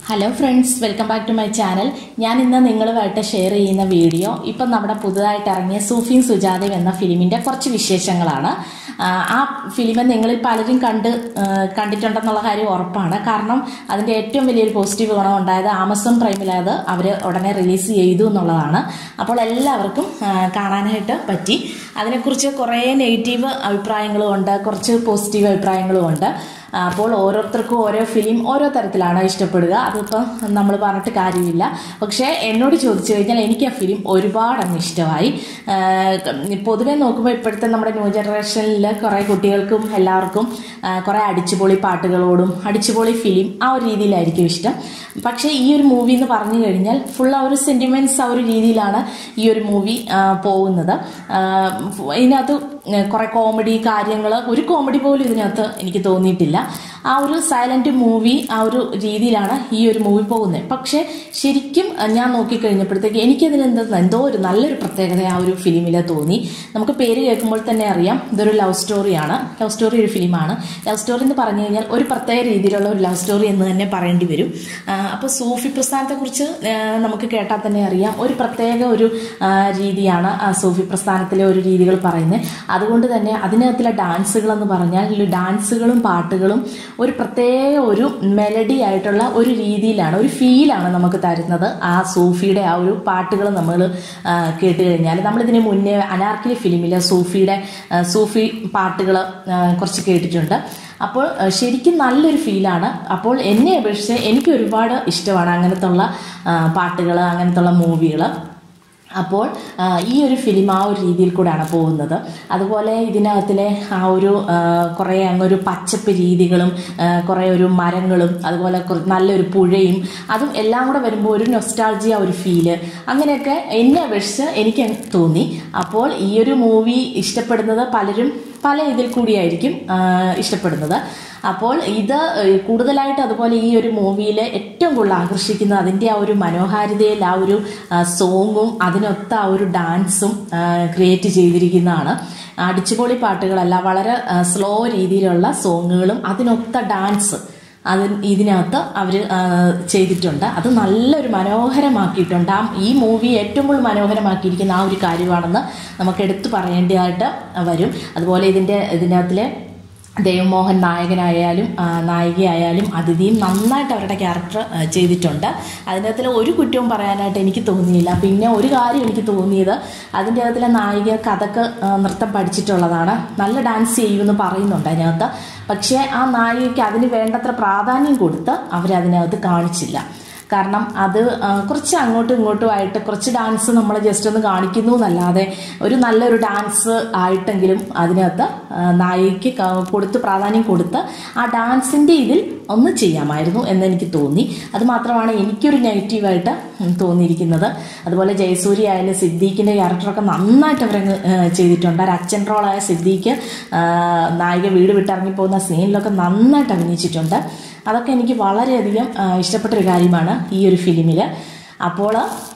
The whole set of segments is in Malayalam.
hello friends welcome back to my channel ഞാൻ ഇന്ന് നിങ്ങളുമായിട്ട് ഷെയർ ചെയ്യുന്ന വീഡിയോ ഇപ്പം നമ്മുടെ പുതുതായിട്ട് ഇറങ്ങിയ സൂഫിയും സുജാതയും എന്ന ഫിലിമിൻ്റെ കുറച്ച് വിശേഷങ്ങളാണ് ആ, ആ ഫിലിം നിങ്ങളിൽ പലരും കണ്ട് ആ, കണ്ടിട്ടുണ്ടെന്നുള്ള കാര്യം ഉറപ്പാണ് കാരണം അതിൻ്റെ ഏറ്റവും വലിയൊരു പോസിറ്റീവ് ഗുണം ഉണ്ടായത് ആമസോൺ പ്രൈമിൽ അത് അവർ ഉടനെ റിലീസ് ചെയ്തു എന്നുള്ളതാണ് അപ്പോൾ എല്ലാവർക്കും ആ, കാണാനായിട്ട് പറ്റി അതിനെക്കുറിച്ച് കുറേ നെഗറ്റീവ് അഭിപ്രായങ്ങളും ഉണ്ട് കുറച്ച് പോസിറ്റീവ് അഭിപ്രായങ്ങളും ഉണ്ട് ആ, അപ്പോൾ ഓരോരുത്തർക്കും ഓരോ ഫിലിം ഓരോ തരത്തിലാണ് ഇഷ്ടപ്പെടുക അതിപ്പം നമ്മൾ പറഞ്ഞിട്ട് കാര്യമില്ല പക്ഷേ എന്നോട് ചോദിച്ചു കഴിഞ്ഞാൽ എനിക്ക് ആ ഫിലിം ഒരുപാട് അങ്ങ് ഇഷ്ടമായി ആ, പൊതുവെ നോക്കുമ്പോൾ ഇപ്പോഴത്തെ നമ്മുടെ ന്യൂ ജനറേഷനിൽ കുറേ കുട്ടികൾക്കും എല്ലാവർക്കും ആ, കുറേ അടിച്ചുപൊളി പാട്ടുകളോടും അടിച്ചുപൊളി ഫിലിം ആ ഒരു രീതിയിലായിരിക്കും ഇഷ്ടം പക്ഷേ ഈ ഒരു മൂവി എന്ന് പറഞ്ഞു കഴിഞ്ഞാൽ ഫുൾ ആ ഒരു സെൻറ്റിമെൻറ്റ്സ് ആ ഒരു രീതിയിലാണ് ഈ ഒരു മൂവി പോകുന്നത് ആ, ഇതിനകത്ത് കുറെ കോമഡി കാര്യങ്ങൾ ഒരു കോമഡി പോലും ഇതിനകത്ത് എനിക്ക് തോന്നിയിട്ടില്ല ആ ഒരു സൈലന്റ് മൂവി ആ ഒരു രീതിയിലാണ് ഈ ഒരു മൂവി പോകുന്നത് പക്ഷേ ശരിക്കും അഹ് ഞാൻ നോക്കിക്കഴിഞ്ഞപ്പോഴത്തേക്ക് എനിക്കതിന് എന്താ എന്തോ ഒരു നല്ലൊരു പ്രത്യേകത ആ ഒരു ഫിലിമിൽ തോന്നി നമുക്ക് പേര് കേൾക്കുമ്പോൾ തന്നെ അറിയാം ഇതൊരു ലവ് സ്റ്റോറിയാണ് ലവ് സ്റ്റോറി ഒരു ഫിലിമാണ് ലവ് സ്റ്റോറി എന്ന് പറഞ്ഞു കഴിഞ്ഞാൽ ഒരു പ്രത്യേക രീതിയിലുള്ള ഒരു ലവ് സ്റ്റോറി എന്ന് തന്നെ പറയേണ്ടി വരും അപ്പോൾ സൂഫി പ്രസ്ഥാനത്തെക്കുറിച്ച് ആ, നമുക്ക് കേട്ടാൽ തന്നെ അറിയാം ഒരു പ്രത്യേക ഒരു ആ, രീതിയാണ് ആ സൂഫി പ്രസ്ഥാനത്തിലെ ഒരു രീതികൾ പറയുന്നത് അതുകൊണ്ട് തന്നെ അതിനകത്തിലെ ഡാൻസുകൾ എന്ന് പറഞ്ഞാൽ ഈ ഡാൻസുകളും പാട്ടുകളും ഒരു പ്രത്യേക ഒരു മെലഡി ആയിട്ടുള്ള ഒരു രീതിയിലാണ് ഒരു ഫീലാണ് നമുക്ക് തരുന്നത് ആ സൂഫിയുടെ ആ ഒരു പാട്ടുകൾ നമ്മൾ കേട്ട് കഴിഞ്ഞാൽ നമ്മളിതിന് മുന്നേ അനാർക്കിലി ഫിലിമിലെ സൂഫിയുടെ ആ, സൂഫി പാട്ടുകൾ കുറച്ച് കേട്ടിട്ടുണ്ട് അപ്പോൾ ആ, ശരിക്കും നല്ലൊരു ഫീലാണ് അപ്പോൾ എന്നെ അപേക്ഷിച്ച് എനിക്ക് ഒരുപാട് ഇഷ്ടമാണ് അങ്ങനത്തുള്ള പാട്ടുകൾ അങ്ങനത്തുള്ള മൂവികൾ അപ്പോൾ ആ, ഈ ഒരു ഫിലിം ആ ഒരു രീതിയിൽ കൂടെയാണ് പോകുന്നത് അതുപോലെ ഇതിനകത്തിലെ ആ ഒരു ആ, കുറേ അങ്ങൊരു പച്ചപ്പ് രീതികളും ആ, കുറേ ഒരു മരങ്ങളും അതുപോലെ കുറ- നല്ലൊരു പുഴയും അതും എല്ലാം കൂടെ വരുമ്പോൾ ഒരു നൊസ്റ്റാൾജിയ ഒരു ഫീല് അങ്ങനെയൊക്കെ എന്നെ അപേക്ഷിച്ച് എനിക്ക് തോന്നി അപ്പോൾ ഈ ഒരു മൂവി ഇഷ്ടപ്പെടുന്നത് പലരും പല ഇതിൽ കൂടിയായിരിക്കും ആ, ഇഷ്ടപ്പെടുന്നത് അപ്പോൾ ഇത് ഏഹ്, കൂടുതലായിട്ട് അതുപോലെ ഈ ഒരു മൂവിയിൽ ഏറ്റവും കൂടുതൽ ആകർഷിക്കുന്നത് അതിൻ്റെ ആ ഒരു മനോഹാരിതയിൽ ആ ഒരു ആ, സോങ്ങും അതിനൊത്ത ആ ഒരു ഡാൻസും ക്രിയേറ്റ് ചെയ്തിരിക്കുന്നതാണ് അടിച്ചുപൊളി പാട്ടുകളല്ല വളരെ ആ, സ്ലോ രീതിയിലുള്ള സോങ്ങുകളും അതിനൊത്ത ഡാൻസ് അത് ഇതിനകത്ത് അവർ ചെയ്തിട്ടുണ്ട് അത് നല്ലൊരു മനോഹരമാക്കിയിട്ടുണ്ട് ആ ഈ മൂവി ഏറ്റവും കൂടുതൽ മനോഹരമാക്കിയിരിക്കുന്ന ആ ഒരു കാര്യമാണെന്ന് നമുക്ക് എടുത്തു പറയേണ്ടതായിട്ട് വരും അതുപോലെ ഇതിൻ്റെ ഇതിനകത്തിലെ ദേവമോഹൻ നായകനായാലും ആ, നായികയായാലും അതിഥിയും നന്നായിട്ട് അവരുടെ ക്യാരക്ടർ ആ, ചെയ്തിട്ടുണ്ട് അതിനകത്തിൽ ഒരു കുറ്റവും പറയാനായിട്ട് എനിക്ക് തോന്നിയില്ല പിന്നെ ഒരു കാര്യം എനിക്ക് തോന്നിയത് അതിൻ്റെ അകത്തിലെ നായിക കഥക്ക് ആ, നൃത്തം പഠിച്ചിട്ടുള്ളതാണ് നല്ല ഡാൻസ് ചെയ്യുമെന്ന് പറയുന്നുണ്ട് അതിനകത്ത് പക്ഷേ ആ നായികയ്ക്ക് അതിന് വേണ്ടത്ര പ്രാധാന്യം കൊടുത്ത് അവരതിനകത്ത് കാണിച്ചില്ല കാരണം അത് ആ, കുറച്ച് അങ്ങോട്ടും ഇങ്ങോട്ടും ആയിട്ട് കുറച്ച് ഡാൻസ് നമ്മൾ ജസ്റ്റ് ഒന്ന് കാണിക്കുന്നു എന്നല്ലാതെ ഒരു നല്ലൊരു ഡാൻസ് ആയിട്ടെങ്കിലും അതിനകത്ത് ആ, നായികയ്ക്ക് ക- കൊടുത്ത് പ്രാധാന്യം കൊടുത്ത് ആ ഡാൻസിൻ്റെ ഇതിൽ ഒന്ന് ചെയ്യാമായിരുന്നു എന്ന് എനിക്ക് തോന്നി അത് മാത്രമാണ് എനിക്കൊരു നെഗറ്റീവായിട്ട് ഉം, തോന്നിയിരിക്കുന്നത് അതുപോലെ ജയസൂര്യ ആയാലും സിദ്ദീഖിൻ്റെ ക്യാരക്ടറൊക്കെ നന്നായിട്ട് അവരങ്ങ് ആ, ചെയ്തിട്ടുണ്ട് ഒരു അച്ഛൻ റോളായ സിദ്ദീഖ് ആ, നായിക വീട് വിട്ടിറങ്ങി പോകുന്ന സീനിലൊക്കെ നന്നായിട്ട് അഭിനയിച്ചിട്ടുണ്ട് അതൊക്കെ എനിക്ക് വളരെയധികം ആ, ഇഷ്ടപ്പെട്ടൊരു കാര്യമാണ് ഈ ഒരു ഫിലിമിൽ അപ്പോൾ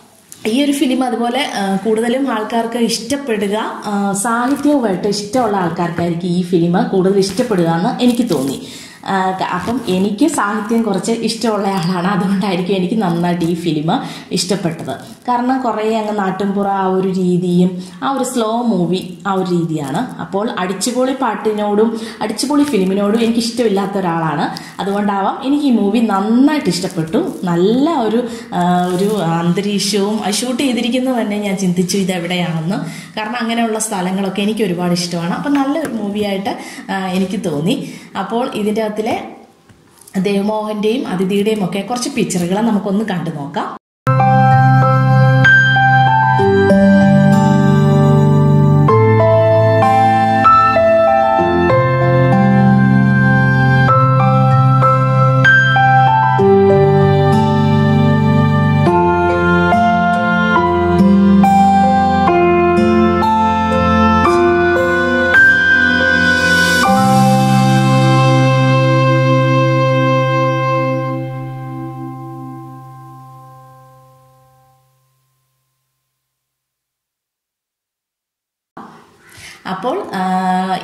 ഈ ഒരു ഫിലിം അതുപോലെ ആ, കൂടുതലും ആൾക്കാർക്ക് ഇഷ്ടപ്പെടുക ആ, സാഹിത്യവുമായിട്ട് ഇഷ്ടമുള്ള ആൾക്കാർക്കായിരിക്കും ഈ ഫിലിം കൂടുതൽ ഇഷ്ടപ്പെടുക എന്ന് എനിക്ക് തോന്നി ആ, ക- അപ്പം എനിക്ക് സാഹിത്യം കുറച്ച് ഇഷ്ടമുള്ള ആളാണ് അതുകൊണ്ടായിരിക്കും എനിക്ക് നന്നായിട്ട് ഈ ഫിലിം ഇഷ്ടപ്പെട്ടത് കാരണം കുറേ അങ്ങ് നാട്ടിൻപുറ ആ ഒരു രീതിയും ആ ഒരു സ്ലോ മൂവി ആ ഒരു രീതിയാണ് അപ്പോൾ അടിച്ചുപൊളി പാട്ടിനോടും അടിച്ചുപൊളി ഫിലിമിനോടും എനിക്ക് ഇഷ്ടമില്ലാത്ത ഒരാളാണ് അതുകൊണ്ടാവാം എനിക്ക് ഈ മൂവി നന്നായിട്ട് ഇഷ്ടപ്പെട്ടു നല്ല ഒരു ആ, ഒരു അന്തരീക്ഷവും അത് ഷൂട്ട് ചെയ്തിരിക്കുന്നത് തന്നെ ഞാൻ ചിന്തിച്ചു ഇത് എവിടെയാണെന്ന് കാരണം അങ്ങനെയുള്ള സ്ഥലങ്ങളൊക്കെ എനിക്ക് ഒരുപാട് ഇഷ്ടമാണ് അപ്പം നല്ലൊരു മൂവിയായിട്ട് ആ, എനിക്ക് തോന്നി അപ്പോൾ ഇതിൻ്റെ അകത്തിലെ ദേവമോഹൻ്റെയും അതിഥിയുടെയും ഒക്കെ കുറച്ച് പിക്ചറുകൾ നമുക്കൊന്ന് കണ്ടു നോക്കാം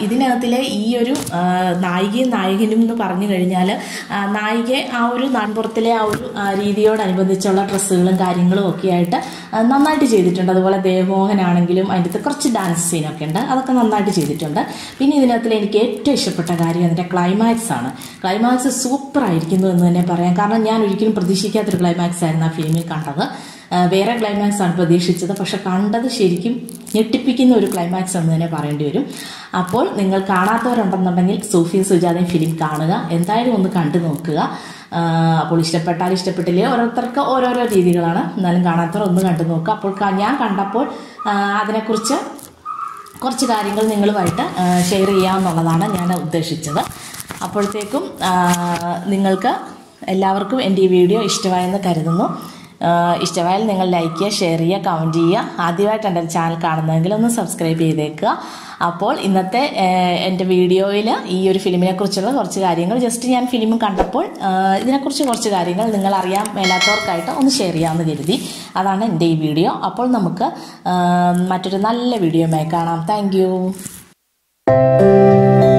ഇതിനകത്തിലെ ഈ ഒരു ആ, നായികയും നായകനും എന്ന് പറഞ്ഞു കഴിഞ്ഞാൽ ആ, നായികയെ ആ ഒരു നാൻപുറത്തിലെ ആ ഒരു ആ, രീതിയോടനുബന്ധിച്ചുള്ള ഡ്രസ്സുകളും കാര്യങ്ങളും ഒക്കെ ആയിട്ട് ആ, നന്നായിട്ട് ചെയ്തിട്ടുണ്ട് അതുപോലെ ദേവമോഹനാണെങ്കിലും അതിൻ്റെ അകത്ത് കുറച്ച് ഡാൻസ് സീനൊക്കെ ഉണ്ട് അതൊക്കെ നന്നായിട്ട് ചെയ്തിട്ടുണ്ട് പിന്നെ ഇതിനകത്തിൽ എനിക്ക് ഏറ്റവും ഇഷ്ടപ്പെട്ട കാര്യം അതിൻ്റെ ക്ലൈമാക്സ് ആണ് ക്ലൈമാക്സ് സൂപ്പർ ആയിരിക്കുന്നു എന്ന് തന്നെ പറയാം കാരണം ഞാൻ ഒരിക്കലും പ്രതീക്ഷിക്കാത്തൊരു ക്ലൈമാക്സ് ആയിരുന്നു ആ ഫിലിമിൽ കണ്ടത് ആ, വേറെ ക്ലൈമാക്സ് ആണ് പ്രതീക്ഷിച്ചത് പക്ഷെ കണ്ടത് ശരിക്കും ഞെട്ടിപ്പിക്കുന്ന ഒരു ക്ലൈമാക്സ് എന്ന് തന്നെ പറയേണ്ടി വരും അപ്പോൾ നിങ്ങൾ കാണാത്തവരുണ്ടെന്നുണ്ടെങ്കിൽ സൂഫിയും സുജാതയും ഫിലിം കാണുക എന്തായാലും ഒന്ന് കണ്ടു നോക്കുക ആ, അപ്പോൾ ഇഷ്ടപ്പെട്ടാൽ ഇഷ്ടപ്പെട്ടില്ലേ ഓരോരുത്തർക്ക് ഓരോരോ രീതികളാണ് എന്നാലും കാണാത്തവർ ഒന്ന് കണ്ടു നോക്കുക അപ്പോൾ ക- ഞാൻ കണ്ടപ്പോൾ ആ, അതിനെക്കുറിച്ച് കുറച്ച് കാര്യങ്ങൾ നിങ്ങളുമായിട്ട് ഷെയർ ചെയ്യാമെന്നുള്ളതാണ് ഞാൻ ഉദ്ദേശിച്ചത് അപ്പോഴത്തേക്കും ആ, നിങ്ങൾക്ക് എല്ലാവർക്കും എൻ്റെ ഈ വീഡിയോ ഇഷ്ടമായെന്ന് കരുതുന്നു ആ, ഇഷ്ടമായാൽ നിങ്ങൾ ലൈക്ക് ചെയ്യുക ഷെയർ ചെയ്യുക കമൻറ്റ് ചെയ്യുക ആദ്യമായിട്ട് എൻ്റെ ചാനൽ കാണുന്നതെങ്കിൽ ഒന്ന് സബ്സ്ക്രൈബ് ചെയ്തേക്കുക അപ്പോൾ ഇന്നത്തെ ആ, എൻ്റെ വീഡിയോയിൽ ഈ ഒരു ഫിലിമിനെ കുറിച്ചുള്ള കുറച്ച് കാര്യങ്ങൾ ജസ്റ്റ് ഞാൻ ഫിലിം കണ്ടപ്പോൾ ആ, ഇതിനെക്കുറിച്ച് കുറച്ച് കാര്യങ്ങൾ നിങ്ങൾ അറിയാൻ മേലാത്തവർക്കായിട്ട് ഒന്ന് ഷെയർ ചെയ്യാമെന്ന് കരുതി അതാണ് എൻ്റെ ഈ വീഡിയോ അപ്പോൾ നമുക്ക് ആ, മറ്റൊരു നല്ല വീഡിയോയുമായി കാണാം താങ്ക്